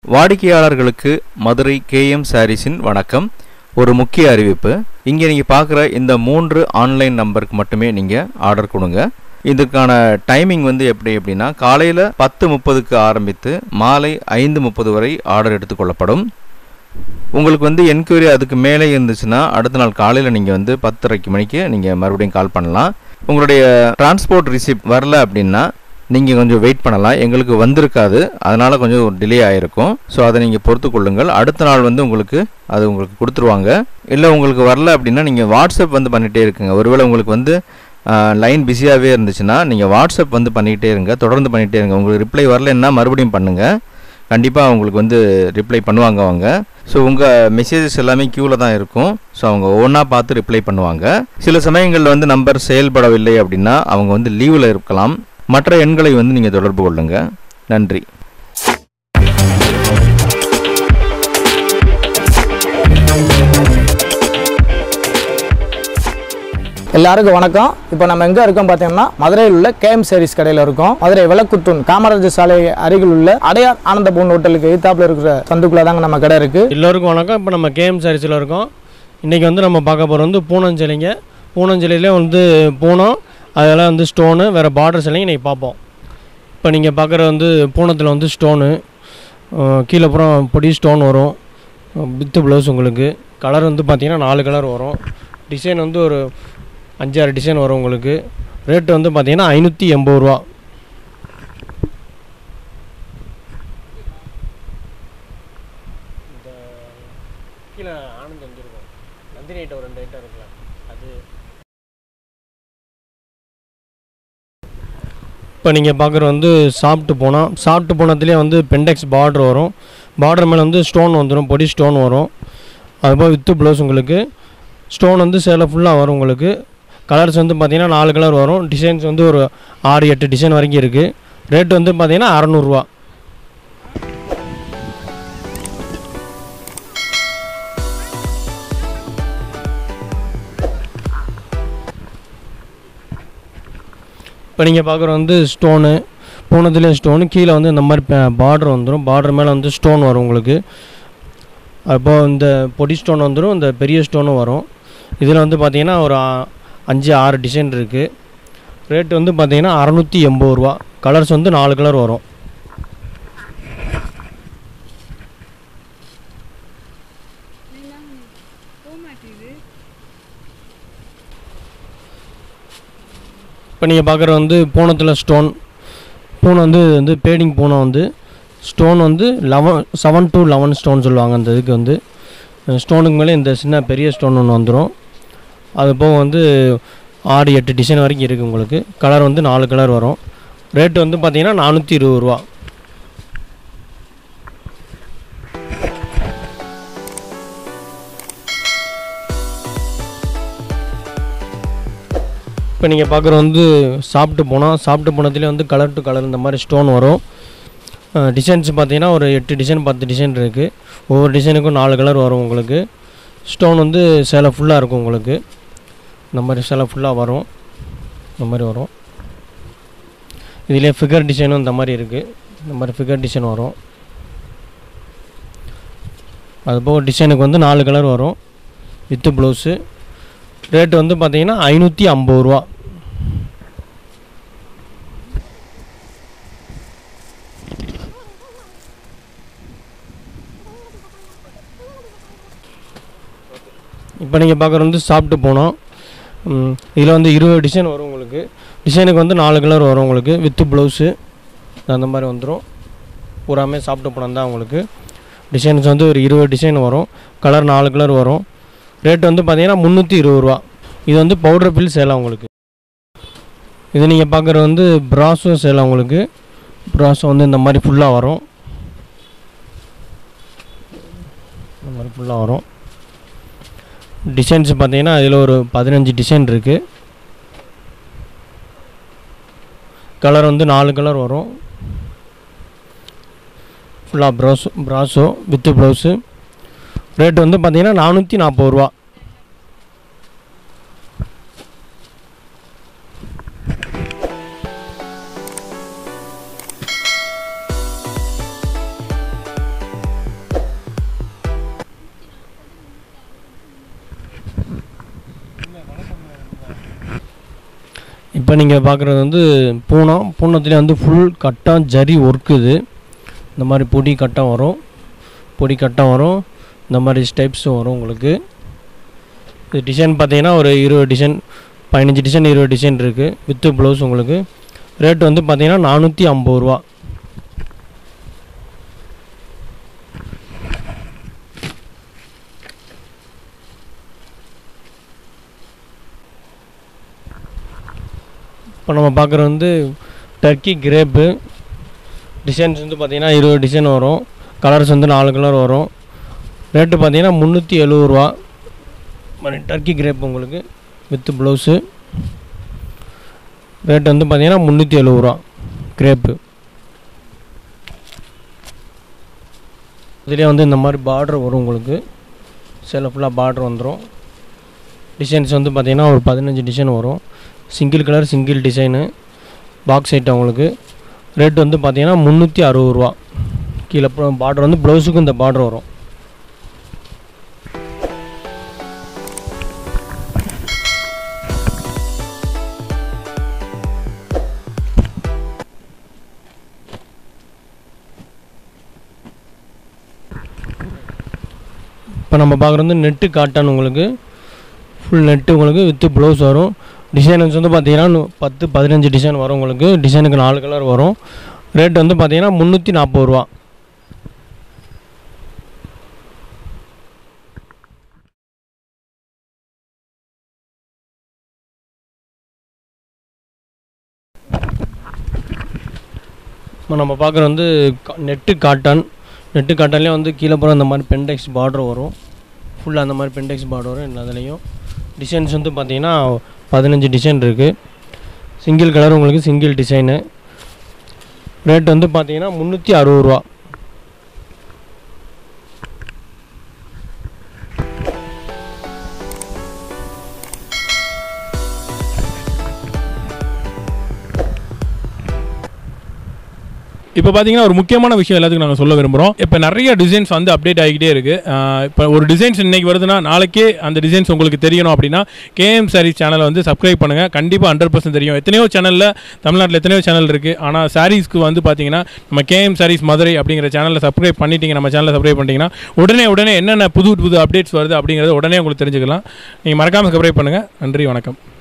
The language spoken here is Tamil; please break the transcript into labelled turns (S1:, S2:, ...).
S1: வாடிக்கையாளர்களுக்கு மதுரை கேஎம் சாரீஸின் வணக்கம் ஒரு முக்கிய அறிவிப்பு இங்கே நீங்கள் பார்க்குற இந்த மூன்று ஆன்லைன் நம்பருக்கு மட்டுமே நீங்கள் ஆர்டர் கொடுங்க இதுக்கான டைமிங் வந்து எப்படி அப்படின்னா காலையில் பத்து முப்பதுக்கு ஆரம்பித்து மாலை ஐந்து முப்பது வரை ஆர்டர் எடுத்துக்கொள்ளப்படும் உங்களுக்கு வந்து என்கொயரி அதுக்கு மேலே இருந்துச்சுன்னா அடுத்த நாள் காலையில் நீங்கள் வந்து பத்தரைக்கு மணிக்கு நீங்கள் மறுபடியும் கால் பண்ணலாம் உங்களுடைய டிரான்ஸ்போர்ட் ரிசிப்ட் வரல அப்படின்னா நீங்கள் கொஞ்சம் வெயிட் பண்ணலாம் எங்களுக்கு வந்திருக்காது அதனால் கொஞ்சம் டிலே ஆகிருக்கும் ஸோ அதை நீங்கள் பொறுத்து கொள்ளுங்கள் அடுத்த நாள் வந்து உங்களுக்கு அது உங்களுக்கு கொடுத்துருவாங்க இல்லை உங்களுக்கு வரல அப்படின்னா நீங்கள் வாட்ஸ்அப் வந்து பண்ணிகிட்டே இருக்குங்க ஒருவேளை உங்களுக்கு வந்து லைன் பிஸியாகவே இருந்துச்சுன்னா நீங்கள் வாட்ஸ்அப் வந்து பண்ணிக்கிட்டே இருங்க தொடர்ந்து பண்ணிகிட்டே இருங்க உங்களுக்கு ரிப்ளை வரலன்னா மறுபடியும் பண்ணுங்கள் கண்டிப்பாக அவங்களுக்கு வந்து ரிப்ளை பண்ணுவாங்க அவங்க ஸோ உங்கள் மெசேஜஸ் எல்லாமே க்யூவில் தான் இருக்கும் ஸோ அவங்க ஒவ்வொன்றா பார்த்து ரிப்ளை பண்ணுவாங்க சில சமயங்களில் வந்து நம்பர் செயல்படவில்லை அப்படின்னா அவங்க வந்து லீவில் இருக்கலாம் மற்ற எண்களை வந்து நீங்கள் தொடர்பு கொள்ளுங்கள் நன்றி
S2: எல்லாருக்கும் வணக்கம் இப்போ நம்ம எங்கே இருக்கோம் பார்த்தீங்கன்னா மதுரையில் உள்ள கேஎம் சாரீஸ் கடையில் இருக்கோம் மதுரை விளக்குத்தூன் காமராஜர் சாலை அருகில் உள்ள அடையார் ஆனந்த பூன் ஹோட்டலுக்கு எதிர்த்தாப்புல இருக்கிற சந்துக்குள்ள தாங்க நம்ம கடை இருக்கு
S3: எல்லோருக்கும் வணக்கம் இப்போ நம்ம கேஎம் சாரீஸில் இருக்கோம் இன்றைக்கி வந்து நம்ம பார்க்க போகிறது வந்து பூனஞ்சிலைங்க பூனஞ்சிலையிலே வந்து பூனம் அதெல்லாம் வந்து ஸ்டோனு வேறு பார்டர் சிலைங்க இன்றைக்கி பார்ப்போம் இப்போ நீங்கள் பார்க்குற வந்து பூனத்தில் வந்து ஸ்டோனு கீழே அப்புறம் பொடி ஸ்டோன் வரும் வித்து ப்ளவுஸ் உங்களுக்கு கலர் வந்து பார்த்திங்கன்னா நாலு கலர் வரும் டிசைன் வந்து ஒரு அஞ்சாறு டிசைன் வரும் உங்களுக்கு ரேட்டு வந்து பார்த்திங்கன்னா ஐநூற்றி எண்பது ரூபா கீழே ஆனந்த் வந்துருக்கும் நந்தினி ஐட்டம் ஒரு ரெண்டு ஐட்டம் இருக்குல்ல அது இப்போ நீங்கள் பார்க்குற வந்து சாப்பிட்டு போனால் சாப்பிட்டு போனதுலேயே வந்து பெண்டெக்ஸ் பார்டர் வரும் பார்டர் மேலே வந்து ஸ்டோன் வந்துடும் பொடி ஸ்டோன் வரும் அதுபோல் வித்து ப்ளவுஸ் உங்களுக்கு ஸ்டோன் வந்து சேலை ஃபுல்லாக வரும் உங்களுக்கு கலர்ஸ் வந்து பார்த்தீங்கன்னா நாலு கலர் வரும் டிசைன்ஸ் வந்து ஒரு ஆறு எட்டு டிசைன் வரைக்கும் இருக்குது ரேட் வந்து பார்த்தீங்கன்னா அறநூறுவா இப்போ நீங்கள் பார்க்குற வந்து ஸ்டோனு பூனத்துலேயே ஸ்டோனு கீழே வந்து இந்த மாதிரி பார்டர் வந்துடும் பார்டர் மேலே வந்து ஸ்டோன் வரும் உங்களுக்கு அப்போ இந்த பொடி ஸ்டோன் வந்துடும் இந்த பெரிய ஸ்டோனும் வரும் இதில் வந்து பார்த்தீங்கன்னா ஒரு ஆ- அஞ்சு ஆறு டிசைன் இருக்குது ரேட் வந்து பார்த்தீங்கன்னா அறநூற்றி எண்பது ரூபா கலர்ஸ் வந்து நாலு கலர் வரும் இப்போ நீங்கள் பார்க்குற வந்து பூனத்தில் ஸ்டோன் பூனை வந்து இது வந்து பேடிங் பூனை வந்து ஸ்டோன் வந்து eleven seven to eleven stone சொல்லுவாங்க அந்த இதுக்கு வந்து ஸ்டோனுக்கு மேலே இந்த சின்ன பெரிய ஸ்டோன் ஒன்று வந்துடும் அது போக வந்து ஆறு எட்டு டிசைன் வரைக்கும் இருக்குது உங்களுக்கு கலர் வந்து நாலு கலர் வரும் ரேட்டு வந்து பார்த்தீங்கன்னா நானூற்றி இருபது ரூபா இப்போ நீங்கள் பார்க்குற வந்து சாப்பிட்டு போனால் சாப்பிட்டு போனதுலேயே வந்து கலர் டு கலர் இந்த மாதிரி ஸ்டோன் வரும் டிசைன்ஸ் பார்த்தீங்கன்னா ஒரு எட்டு டிசைன் பத்து டிசைன் இருக்குது ஒவ்வொரு டிசைனுக்கும் நாலு கலர் வரும் உங்களுக்கு ஸ்டோன் வந்து சேலை ஃபுல்லாக இருக்கும் உங்களுக்கு இந்த மாதிரி சேலை ஃபுல்லாக வரும் இந்த மாதிரி வரும் இதுலேயே ஃபிகர் டிசைனும் இந்த மாதிரி இருக்குது இந்த மாதிரி ஃபிகர் டிசைன் வரும் அது போக டிசைனுக்கு வந்து நாலு கலர் வரும் வித்து ப்ளவுஸு ரேட்டு வந்து பார்த்தீங்கன்னா ஐநூற்றி ஐம்பது ரூபா இப்போ நீங்கள் பார்க்குறது வந்து சாப்பிட்டு போனோம் இதில் வந்து இருபது டிசைன் வரும் உங்களுக்கு டிசைனுக்கு வந்து நாலு கலர் வரும் உங்களுக்கு வித்து ப்ளவுஸு அந்த மாதிரி வந்துடும் பூராமே சாப்பிட்டு போனோம் தான் உங்களுக்கு டிசைன்ஸ் வந்து ஒரு இருபது டிசைன் வரும் கலர் நாலு கலர் வரும் ரேட் வந்து பார்த்தீங்கன்னா முந்நூற்றி இருபது ரூபா இது வந்து பவுடர் பில் சேலை உங்களுக்கு இது நீங்கள் பார்க்குறது வந்து ப்ராஸோ சேலை உங்களுக்கு ப்ராஸோ வந்து இந்த மாதிரி ஃபுல்லாக வரும் இந்த மாதிரி ஃபுல்லாக வரும் டிசைன்ஸ் பார்த்தீங்கன்னா இதில் ஒரு பதினஞ்சு டிசைன் இருக்குது கலர் வந்து நாலு கலர் வரும் ஃபுல்லாக ப்ரௌஸ் ப்ராஸோ வித்து ப்ளவுஸு ரேட் வந்து பார்த்தீங்கன்னா நானூற்றி நாற்பது ரூபா இப்போ நீங்கள் பார்க்குறது வந்து பூனம் பூனத்துலேயே வந்து ஃபுல் கட்டம் ஜரி ஒர்க் இது இந்த மாதிரி பொடி கட்டம் வரும் பொடி கட்டம் வரும் இந்த மாதிரி ஸ்டெப்ஸும் வரும் உங்களுக்கு இது டிசைன் பார்த்தீங்கன்னா ஒரு இருபது டிசைன் பதினஞ்சு டிசைன் இருபது டிசைன் இருக்குது வித்து ப்ளவுஸ் உங்களுக்கு ரேட் வந்து பார்த்தீங்கன்னா நானூற்றி ஐம்பது ரூபா இப்போ நம்ம பார்க்குறது வந்து டர்க்கி கிரேப்பு டிசைன்ஸ் வந்து பார்த்தீங்கன்னா இருபது டிசைன் வரும் கலர்ஸ் வந்து நாலு கலர் வரும் ரேட்டு பார்த்தீங்கன்னா முந்நூற்றி எழுபது ரூபா மாதிரி டர்க்கி கிரேப் உங்களுக்கு வித்து ப்ளவுஸு ரேட் வந்து பார்த்தீங்கன்னா முந்நூற்றி எழுபது ரூபா கிரேப்பு இதுலேயே வந்து இந்த மாதிரி பார்டர் வரும் உங்களுக்கு சேலை ஃபுல்லாக பார்டர் வந்துடும் டிசைன்ஸ் வந்து பார்த்தீங்கன்னா ஒரு பதினஞ்சு டிசைன் வரும் single colour single design box item உங்களுக்கு ரேட் வந்து பார்த்தீங்கன்னா முந்நூற்றி அறுபது ரூபா கீழே பார்டர் வந்து ப்ளவுஸுக்கும் இந்த பார்டர் வரும் இப்போ நம்ம பார்க்குறது வந்து நெட்டு காட்டன் உங்களுக்கு ஃபுல் நெட்டு உங்களுக்கு வித்து ப்ளவுஸ் வரும் டிசைன்ஸ் வந்து பார்த்தீங்கன்னா நு- பத்து பதினஞ்சு டிசைன் வரும் உங்களுக்கு டிசைனுக்கு நாலு கலர் வரும் ரேட் வந்து பார்த்தீங்கன்னா முந்நூற்றி நாற்பது ரூபா இப்போ நம்ம பார்க்குறது வந்து கா- நெட்டு காட்டன் நெட்டு காட்டன்லேயே வந்து கீழே போகிற அந்த மாதிரி பென்டெக்ஸ் பார்டர் வரும் ஃபுல்லாக அந்த மாதிரி பென்டெக்ஸ் பார்டர் வரும் எல்லா இதுலேயும் டிசைன்ஸ் வந்து பார்த்தீங்கன்னா பதினஞ்சு டிசைன் இருக்குது சிங்கிள் கலர் உங்களுக்கு சிங்கிள் டிசைனு ரேட் வந்து பார்த்தீங்கன்னா முந்நூற்றி அறுபது ரூபா
S4: இப்போ பார்த்தீங்கன்னா ஒரு முக்கியமான விஷயம் எல்லாத்துக்கும் நாங்கள் சொல்ல விரும்புகிறோம் இப்போ நிறைய டிசைன்ஸ் வந்து அப்டேட் ஆகிக்கிட்டே இருக்குது இப்போ ஒரு டிசைன்ஸ் இன்னைக்கு வருதுன்னா நாளைக்கே அந்த டிசைன்ஸ் உங்களுக்கு தெரியணும் அப்படின்னா கேஎம் சாரீஸ் சேனலை வந்து சப்ஸ்கிரைப் பண்ணுங்கள் கண்டிப்பாக ஹண்ட்ரட் பர்சன்ட் தெரியும் எத்தனையோ சேனலில் தமிழ்நாட்டில் எத்தனையோ சேனல் இருக்குது ஆனால் சாரீஸ்க்கு வந்து பார்த்தீங்கன்னா நம்ம கேஎம் சாரீஸ் மதுரை அப்படிங்கிற சேனலில் சப்ஸ்கிரைப் பண்ணிட்டீங்க நம்ம சேனலை சப்ஸ்கிரைப் பண்ணிட்டீங்கன்னா உடனே உடனே என்னென்ன புது புது அப்டேட்ஸ் வருது அப்படிங்கிறத உடனே உங்களுக்கு தெரிஞ்சுக்கலாம் நீங்கள் மறக்காமல் சப்ஸ்கிரைப் பண்ணுங்கள் நன்றி வணக்கம்